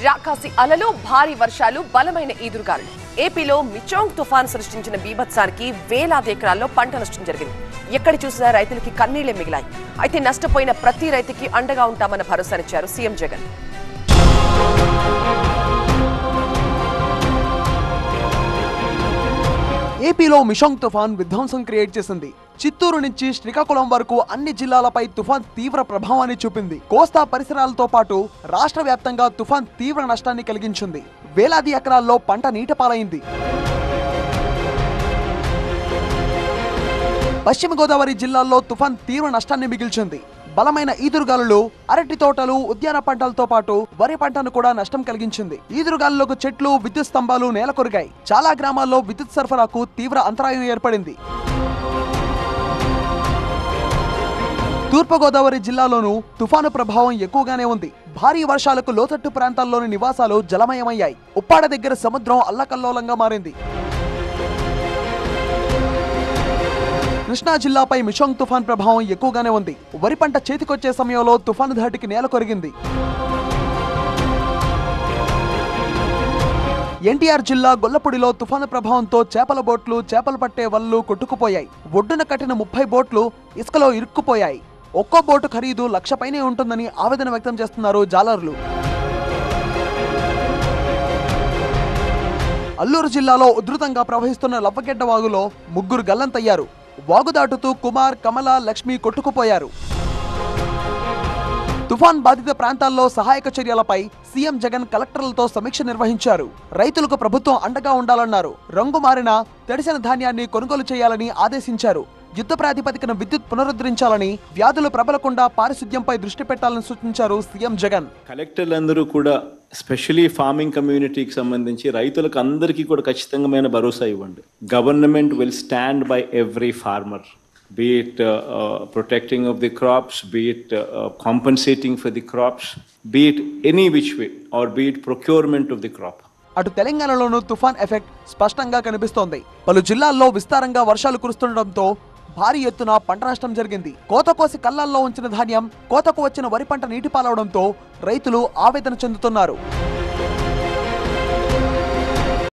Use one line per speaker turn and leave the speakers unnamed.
రాకాసి అలలు భారీ వర్షాలు బలమైన ఈదురుగాలు ఏపీలో మిచోంగ్ తుఫాన్ సృష్టించిన బీభత్సానికి వేలాది ఎకరాల్లో పంట నష్టం జరిగింది ఎక్కడ చూసినా రైతులకి కన్నీళ్లే మిగిలాయి అయితే నష్టపోయిన ప్రతి రైతుకి అండగా ఉంటామన్న భరోసానిచ్చారు సీఎం జగన్
ఏపీలో మిషాంగ్ తుఫాన్ విధ్వంసం క్రియేట్ చేసింది చిత్తూరు నుంచి శ్రీకాకుళం వరకు అన్ని జిల్లాలపై తుఫాన్ తీవ్ర ప్రభావాన్ని చూపింది కోస్తా పరిసరాలతో పాటు రాష్ట్ర వ్యాప్తంగా తుఫాన్ తీవ్ర నష్టాన్ని కలిగించింది వేలాది ఎకరాల్లో పంట నీటపాలైంది పశ్చిమ గోదావరి జిల్లాల్లో తుఫాన్ తీవ్ర నష్టాన్ని మిగిల్చింది బలమైన ఈదురుగాలులు అరటి తోటలు ఉద్యాన పంటలతో పాటు వరి పంటను కూడా నష్టం కలిగించింది ఈదురుగాలులకు చెట్లు విద్యుత్ స్తంభాలు నేలకొరిగాయి చాలా గ్రామాల్లో విద్యుత్ సరఫరాకు తీవ్ర అంతరాయం ఏర్పడింది తూర్పుగోదావరి జిల్లాలోనూ తుఫాను ప్రభావం ఎక్కువగానే ఉంది భారీ వర్షాలకు లోతట్టు ప్రాంతాల్లోని నివాసాలు జలమయమయ్యాయి ఉప్పాడ దగ్గర సముద్రం అల్లకల్లోలంగా మారింది కృష్ణా జిల్లాపై మిషోంగ్ తుఫాన్ ప్రభావం ఎక్కువగానే ఉంది వరి పంట చేతికొచ్చే సమయంలో తుఫాను ధాటికి నేల కొరిగింది ఎన్టీఆర్ జిల్లా గొల్లపూడిలో తుఫాను ప్రభావంతో చేపల బోట్లు చేపలు పట్టే వల్లు కొట్టుకుపోయాయి ఒడ్డున కట్టిన ముప్పై బోట్లు ఇసుకలో ఇరుక్కుపోయాయి ఒక్కో బోటు ఖరీదు లక్ష పైనే ఉంటుందని ఆవేదన వ్యక్తం చేస్తున్నారు జాలర్లు అల్లూరు జిల్లాలో ఉధృతంగా ప్రవహిస్తున్న లవ్వగెడ్డ వాగులో ముగ్గురు గల్లంతయ్యారు వాగు దాటుతూ కుమార్ కమల లక్ష్మి కొట్టుకుపోయారు తుఫాన్ బాధిత ప్రాంతాల్లో సహాయక చర్యలపై సీఎం జగన్ కలెక్టర్లతో సమీక్ష నిర్వహించారు రైతులకు ప్రభుత్వం అండగా ఉండాలన్నారు రంగు మారిన తడిసిన ధాన్యాన్ని కొనుగోలు చేయాలని ఆదేశించారు యుద్ధ ప్రాతిపదికన విద్యుత్ పునరుద్ధరించాలని వ్యాధులు ప్రబలకుండా పారిశుద్ధ్యంపై దృష్టి పెట్టాలని సూచించారు సీఎం జగన్
కలెక్టర్లందరూ కూడా స్పెషలీ ఫార్మింగ్ కమ్యూనిటీకి సంబంధించి రైతులకు అందరికీ కూడా ఖచ్చితంగా భరోసా ఇవ్వండి government will stand by every farmer be it uh, uh, protecting of the crops, be it uh, uh, compensating for the crops, be it any which way, or be it procurement of the crop.
అటు తెలంగాణలోనూ తుఫాన్ effect స్పష్టంగా కనిపిస్తోంది పలు జిల్లాల్లో విస్తారంగా వర్షాలు కురుస్తుండటంతో భారీ ఎత్తున పంట నష్టం జరిగింది కోత కోసి కళ్ళల్లో ఉంచిన ధాన్యం కోతకు వచ్చిన వరి పంట నీటిపాలవడంతో రైతులు ఆవేదన చెందుతున్నారు